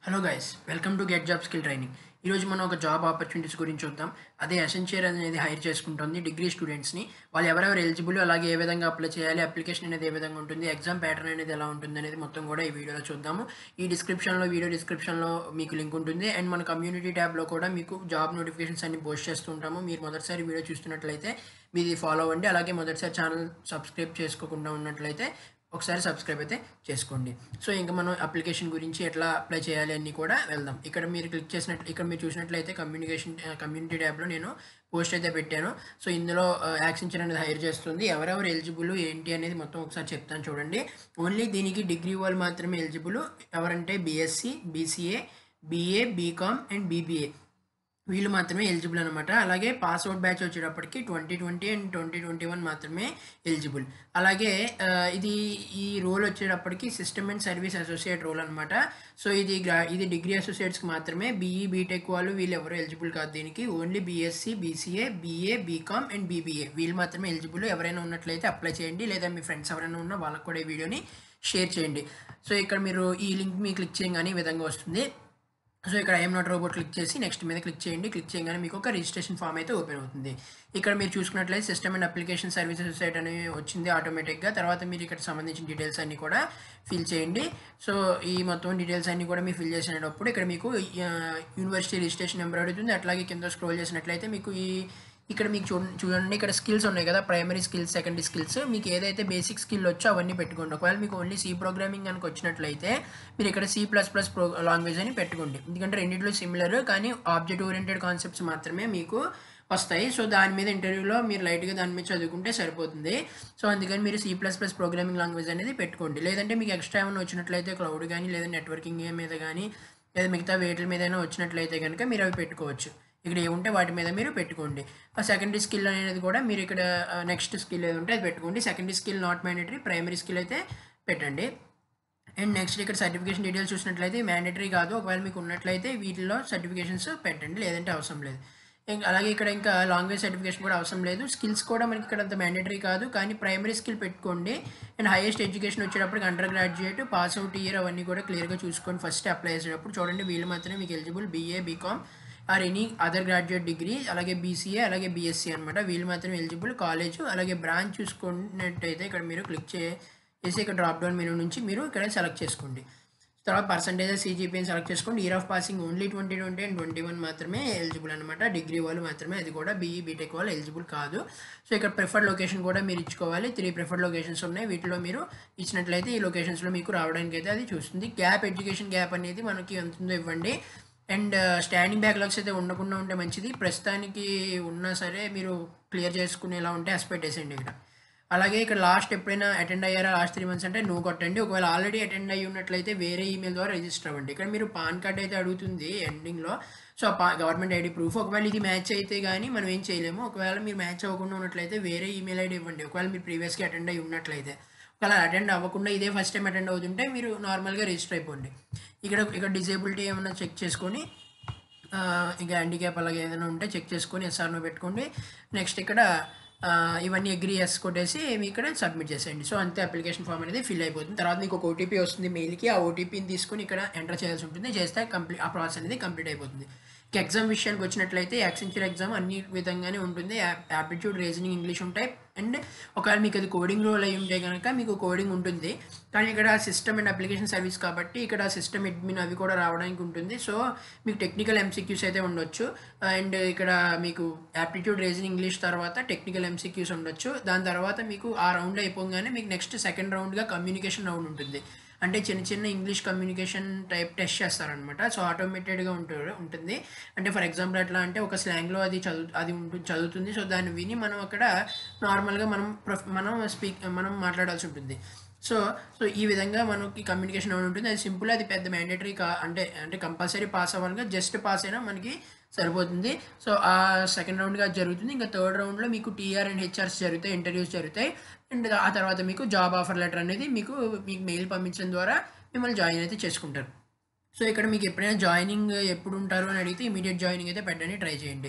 hello guys welcome to get job skill training ఈరోజు మనం ఒక జాబ్ ఆపర్చునిటీస్ గురించి చూద్దాం అదే అసెన్షియర్ అనేది హైర్ చేసుకుంటుంది డిగ్రీ స్టూడెంట్స్ని వాళ్ళు ఎవరెవరు ఎలిజిబుల్ అలాగే ఏ విధంగా అప్లై చేయాలి అప్లికేషన్ అనేది ఏ విధంగా ఉంటుంది ఎగ్జామ్ ప్యాటర్న్ అనేది ఎలా ఉంటుంది అనేది మొత్తం కూడా ఈ వీడియోలో చూద్దాము ఈ డిస్క్రిప్షన్లో వీడియో డిస్క్రిప్షన్లో మీకు లింక్ ఉంటుంది అండ్ మన కమ్యూనిటీ ట్యాబ్లో కూడా మీకు జాబ్ నోటిఫికేషన్స్ అన్ని పోస్ట్ చేస్తుంటాము మీరు మొదటిసారి వీడియో చూస్తున్నట్లయితే మీది ఫాలో అవ్వండి అలాగే మొదటిసారి ఛానల్ సబ్స్క్రైబ్ చేసుకోకుండా ఉన్నట్లయితే ఒకసారి సబ్స్క్రైబ్ అయితే చేసుకోండి సో ఇంకా మనం అప్లికేషన్ గురించి ఎట్లా అప్లై చేయాలి అన్నీ కూడా వెళ్దాం ఇక్కడ మీరు క్లిక్ చేసినట్లు ఇక్కడ మీరు చూసినట్లయితే కమ్యూనికేషన్ కమ్యూనిటీ ట్యాబ్లో నేను పోస్ట్ అయితే పెట్టాను సో ఇందులో యాక్సెంచర్ అనేది హైర్ చేస్తుంది ఎవరెవరు ఎలిజిబుల్ ఏంటి అనేది మొత్తం ఒకసారి చెప్తాను చూడండి ఓన్లీ దీనికి డిగ్రీ వాళ్ళు మాత్రమే ఎలిజిబుల్ ఎవరంటే BSc BCA BA BCom and BBA వీళ్ళు మాత్రమే ఎలిజిబుల్ అనమాట అలాగే పాస్అవుట్ బ్యాచ్ వచ్చేటప్పటికి twenty twenty and twenty twenty one మాత్రమే ఎలిజిబుల్ అలాగే ఆ, ఇది ఈ రోల్ వచ్చేటప్పటికి system and service associate role అనమాట సో ఇది గ్రా- ఇది డిగ్రీ అసోసియేట్స్కి మాత్రమే బీఈ బీటెక్ వాళ్ళు వీళ్ళు ఎవరు ఎలిజిబుల్ కాదు దీనికి only BSc BCA BA BCom and BBA వీళ్ళు మాత్రమే ఎలిజిబుల్ ఎవరైనా ఉన్నట్లయితే అప్లై చేయండి లేదా మీ ఫ్రెండ్స్ ఎవరైనా ఉన్నా వాళ్ళకి కూడా ఈ వీడియోని షేర్ చేయండి సో ఇక్కడ మీరు ఈ లింక్ మీ క్లిక్ చేయగానే ఈ విధంగా వస్తుంది సో ఇక్కడ ఐఎమ్ నాట్ రోబోట్ క్లిక్ చేసి నెక్స్ట్ మీద క్లిక్ చేయండి క్లిక్ చేయగానే మీకు ఒక రిజిస్ట్రేషన్ ఫామ్ అయితే ఓపెన్ అవుతుంది ఇక్కడ మీరు చూసుకున్నట్లయితే system and application services site అని వచ్చింది ఆటోమేటిక్గా తర్వాత మీరు ఇక్కడ సంబంధించిన డీటెయిల్స్ అన్ని కూడా ఫిల్ చేయండి సో ఈ మొత్తం డీటెయిల్స్ అన్ని కూడా మీరు ఫిల్ చేసినప్పుడు ఇక్కడ మీకు యూనివర్సిటీ రిజిస్ట్రేషన్ నెంబర్ అడుగుతుంది అట్లాగే కింద స్క్రోల్ చేసినట్లయితే మీకు ఈ ఇక్కడ మీకు చూడ చూడండి ఇక్కడ స్కిల్స్ ఉన్నాయి కదా ప్రైమరీ స్కిల్స్ సెకండరీ స్కిల్స్ మీకు ఏదైతే బేసిక్ స్కిల్ వచ్చో అవన్నీ పెట్టుకోండి ఒకవేళ మీకు ఓన్లీ సి ప్రోగ్రామింగ్ కనుక వచ్చినట్లయితే మీరు ఇక్కడ C plus plus pro language అని పెట్టుకోండి ఎందుకంటే రెండింటిలో సిమిలర్ కానీ ఆబ్జెక్ట్ ఓరియంటెడ్ కాన్సెప్ట్స్ మాత్రమే మీకు వస్తాయి సో దాని మీద ఇంటర్వ్యూలో మీరు లైట్గా దాని మీద చదువుకుంటే సరిపోతుంది సో అందుకని మీరు C plus plus programming language అనేది పెట్టుకోండి లేదంటే మీకు ఎక్స్ట్రా ఏమైనా వచ్చినట్లయితే క్లౌడ్ కానీ లేదా నెట్వర్కింగ్ మీద కానీ లేదా మిగతా వేటిల మీదైనా వచ్చినట్లయితే కనుక మీరు అవి పెట్టుకోవచ్చు ఇక్కడ ఏముంటే వాటి మీద మీరు పెట్టుకోండి ఆ సెకండరీ స్కిల్ అనేది కూడా మీరు ఇక్కడ నెక్స్ట్ స్కిల్ ఏది ఉంటే అది పెట్టుకోండి secondary skill not mandatory primary skill అయితే పెట్టండి అండ్ నెక్స్ట్ ఇక్కడ సర్టిఫికేషన్ డీటెయిల్స్ చూసినట్లయితే మ్యాండేటరీ కాదు ఒకవేళ మీకు ఉన్నట్లయితే వీటిలో సర్టిఫికేషన్స్ పెట్టండి లేదంటే అవసరం లేదు ఇంకా అలాగే ఇక్కడ ఇంకా లాంగ్వేజ్ సర్టిఫికేషన్ కూడా అవసరం లేదు స్కిల్స్ కూడా మనకి ఇక్కడ అంత మ్యాండేటరీ కాదు కానీ ప్రైమరీ స్కిల్ పెట్టుకోండి అండ్ హైయెస్ట్ ఎడ్యుకేషన్ వచ్చేటప్పటికి under graduate pass out year అవన్నీ కూడా క్లియర్గా చూసుకొని ఫస్ట్ అప్లై చేసేటప్పుడు చూడండి వీళ్ళు మాత్రమే మీకు eligible BA BCom or any other graduate degree అలాగే బీసీఏ అలాగే బీఎస్సీ అనమాట వీళ్ళు మాత్రం ఎలిజిబుల్ కాలేజ్ అలాగే బ్రాంచ్ చూసుకున్నట్టయితే ఇక్కడ మీరు క్లిక్ చేసి ఇక్కడ డ్రాప్ డౌన్ మెనూ నుంచి మీరు ఇక్కడ సెలెక్ట్ చేసుకోండి తర్వాత పర్సంటేజ్ సీజీపీని సెలెక్ట్ చేసుకోండి year of passing only twenty twenty and twenty one మాత్రమే ఎలిజిబుల్ అనమాట డిగ్రీ వాళ్ళు మాత్రమే అది కూడా బీఈ బీటెక్ వాళ్ళు ఎలిజిబుల్ కాదు సో ఇక్కడ ప్రిఫర్డ్ లొకేషన్ కూడా మీరు ఇచ్చుకోవాలి త్రీ ప్రిఫర్డ్ లొకేషన్స్ ఉన్నాయి వీటిలో మీరు ఇచ్చినట్లయితే ఈ లొకేషన్స్లో మీకు రావడానికి అయితే అది చూస్తుంది గ్యాప్ ఎడ్యుకేషన్ గ్యాప్ అనేది మనకి ఎంత ఉందో ఇవ్వండి అండ్ స్టాండింగ్ బ్యాక్లాగ్స్ అయితే ఉండకుండా ఉంటే మంచిది ప్రస్తుతానికి ఉన్నా సరే మీరు క్లియర్ చేసుకునేలా ఉంటే అసి పెట్టేసేయండి ఇక్కడ అలాగే ఇక్కడ లాస్ట్ ఎప్పుడైనా అటెండ్ అయ్యారా లాస్ట్ త్రీ మంత్స్ అంటే నువ్వు కొట్టండి ఒకవేళ ఆల్రెడీ అటెండ్ అయ్యి ఉన్నట్లయితే వేరే ఈమెయిల్ ద్వారా రిజిస్టర్ అవ్వండి ఇక్కడ మీరు పాన్ కార్డ్ అయితే అడుగుతుంది ఎండింగ్లో సో పా గవర్నమెంట్ ఐడి ప్రూఫ్ ఒకవేళ ఇది మ్యాచ్ అయితే కానీ మనం ఏం చేయలేము ఒకవేళ మీరు మ్యాచ్ అవ్వకుండా ఉన్నట్లయితే వేరే ఈమెయిల్ ఐడి ఇవ్వండి ఒకవేళ మీరు ప్రీవియస్గా అటెండ్ అయ్యి ఉన్నట్లయితే ఒకవేళ అటెండ్ అవ్వకుండా ఇదే ఫస్ట్ టైం అటెండ్ అవుతుంటే మీరు నార్మల్గా రిజిస్టర్ అయిపోండి ఇక్కడ ఇక్కడ డిజేబిలిటీ ఏమైనా చెక్ చేసుకొని ఆ, ఇంకా హ్యాండిక్యాప్ అలాగే ఏదైనా ఉంటే చెక్ చేసుకొని ఎస్ఆర్నో పెట్టుకోండి నెక్స్ట్ ఇక్కడ ఆ, ఇవన్నీ అగ్రీ ఎస్ కొట్టేసి మీ ఇక్కడ సబ్మిట్ చేసేయండి సో అంతే అప్లికేషన్ ఫామ్ అనేది ఫిల్ అయిపోతుంది తర్వాత మీకు ఒక ఓటీపీ వస్తుంది మెయిల్కి ఆ ఓటీపీని తీసుకొని ఇక్కడ ఎంటర్ చేయాల్సి ఉంటుంది చేస్తే కంప్లీట్ ఆ ప్రాసెస్ అనేది కంప్లీట్ అయిపోతుంది ఇక ఎగ్జామ్ విషయానికి వచ్చినట్లయితే యాక్సెంచర్ ఎగ్జామ్ అన్ని విధంగానే ఉంటుంది యాప్టిట్యూడ్ రీజనింగ్ ఇంగ్లీష్ ఉంటాయి అండ్ ఒకవేళ మీకు అది కోడింగ్ రోల్ అయి ఉంటే కనుక మీకు కోడింగ్ ఉంటుంది కానీ ఇక్కడ సిస్టమ్ అండ్ అప్లికేషన్ సర్వీస్ కాబట్టి ఇక్కడ సిస్టమ్ అడ్మిన్ అవి కూడా రావడానికి ఉంటుంది సో మీకు టెక్నికల్ ఎంసీక్యూస్ అయితే ఉండొచ్చు అండ్ ఇక్కడ మీకు యాప్టిట్యూడ్ రీజనింగ్ ఇంగ్లీష్ తర్వాత టెక్నికల్ ఎంసీక్యూస్ ఉండొచ్చు దాని తర్వాత మీకు ఆ రౌండ్ అయిపోగానే మీకు నెక్స్ట్ సెకండ్ రౌండ్గా కమ్యూనికేషన్ రౌండ్ ఉంటుంది అంటే చిన్న చిన్న ఇంగ్లీష్ కమ్యూనికేషన్ టైప్ టెస్ట్ చేస్తారనమాట సో ఆటోమేటెడ్గా ఉంటుంది ఉంటుంది అంటే ఫర్ ఎగ్జాంపుల్ ఎట్లా అంటే ఒక స్లాంగ్లో అది చదువు అది ఉంటుంది చదువుతుంది సో దాన్ని విని మనం అక్కడ నార్మల్గా మనం ప్రొఫ్ మనం స్పీక్ మనం మాట్లాడాల్సి ఉంటుంది సో సో ఈ విధంగా మనకి కమ్యూనికేషన్ అని ఉంటుంది అది సింపుల్ అది పెద్ద మ్యాండేటరీ కా అంటే అంటే కంపల్సరీ పాస్ అవ్వాలిగా జస్ట్ పాస్ అయినా మనకి సరిపోతుంది సో ఆ సెకండ్ రౌండ్గా జరుగుతుంది ఇంకా థర్డ్ రౌండ్లో మీకు టీఆర్ అండ్ హెచ్ఆర్స్ జరుగుతాయి ఇంటర్వ్యూస్ జరుగుతాయి అండ్ ఆ తర్వాత మీకు జాబ్ ఆఫర్ లెటర్ అనేది మీకు మీకు మెయిల్ పంపించడం ద్వారా మిమ్మల్ని జాయిన్ అయితే చేసుకుంటారు సో ఇక్కడ మీకు ఎప్పుడైనా జాయినింగ్ ఎప్పుడు ఉంటారు అని అడిగితే ఇమీడియట్ జాయినింగ్ అయితే పెట్టడానికి ట్రై చేయండి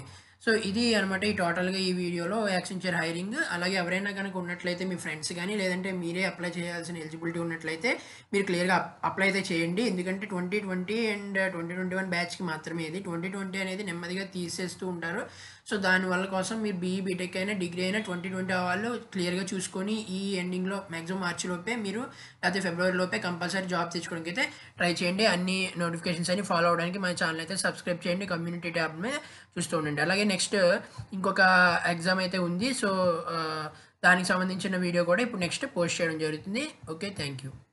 సో ఇది అనమాట ఈ టోటల్గా ఈ వీడియోలో యాక్సెంచర్ హైరింగ్ అలాగే ఎవరైనా కనుక ఉన్నట్లయితే మీ ఫ్రెండ్స్ కానీ లేదంటే మీరే అప్లై చేయాల్సిన ఎలిజిబిలిటీ ఉన్నట్లయితే మీరు క్లియర్గా అప్లై అయితే చేయండి ఎందుకంటే twenty twenty and twenty twenty one బ్యాచ్కి మాత్రమే ఇది ట్వంటీ ట్వంటీ అనేది నెమ్మదిగా తీసేస్తూ ఉంటారు సో దానివల్ల కోసం మీరు బీఈ బీటెక్ అయినా డిగ్రీ అయినా ట్వంటీ ట్వంటీ వాళ్ళు క్లియర్గా చూసుకొని ఈ ఎండింగ్లో మ్యాక్సిమం మార్చి లోపే మీరు లేకపోతే ఫిబ్రవరి లోపే కంపల్సరీ జాబ్ తెచ్చుకోవడానికి అయితే ట్రై చేయండి అన్ని నోటిఫికేషన్స్ అన్ని ఫాలో అవడానికి మన ఛానల్ అయితే సబ్స్క్రైబ్ చేయండి కమ్యూనిటీ ట్యాబ్ మీద చూస్తూ ఉండండి అలాగే నెక్స్ట్ ఇంకొక ఎగ్జామ్ అయితే ఉంది సో దానికి సంబంధించిన వీడియో కూడా ఇప్పుడు నెక్స్ట్ పోస్ట్ చేయడం జరుగుతుంది ఓకే థ్యాంక్ యూ